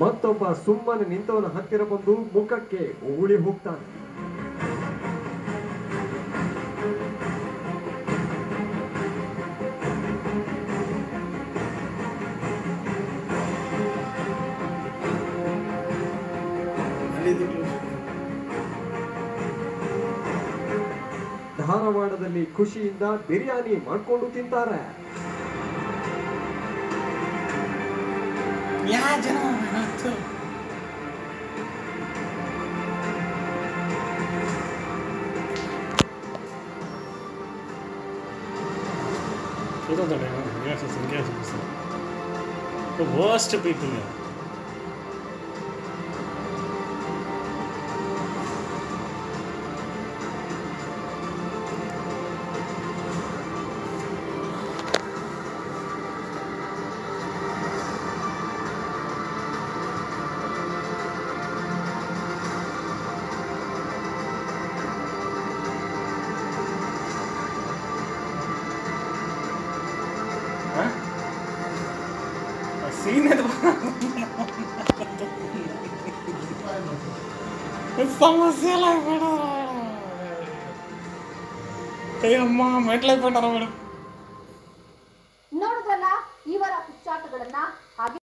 ಮತ್ತೊಬ್ಬ ಸುಮ್ಮನೆ ನಿಂತವನ ಹತ್ತಿರ ಬಂದು ಮುಖಕ್ಕೆ ಉಗುಳಿ ಹೋಗ್ತಾನೆ ಅಲ್ಲಿದ್ದು close. ಧಾರವಾಡದಲ್ಲಿ ಖುಷಿಯಿಂದ ಬಿರಿಯಾನಿ ಮಾಡ್ಕೊಂಡು ತಿಂತಾರೆ ಯಾ ಜನ ಏನಾಯ್ತು? చూద్దాం gases gas The worst people here. Huh? Scene ಅದು సమస్య అమ్మా మెట్లైపోయినారా మేడం ನೋಡಿದ್ರಲ್ಲ ಇವರ ಹುಚ್ಚಾಟಗಳನ್ನ ಹಾಗೆ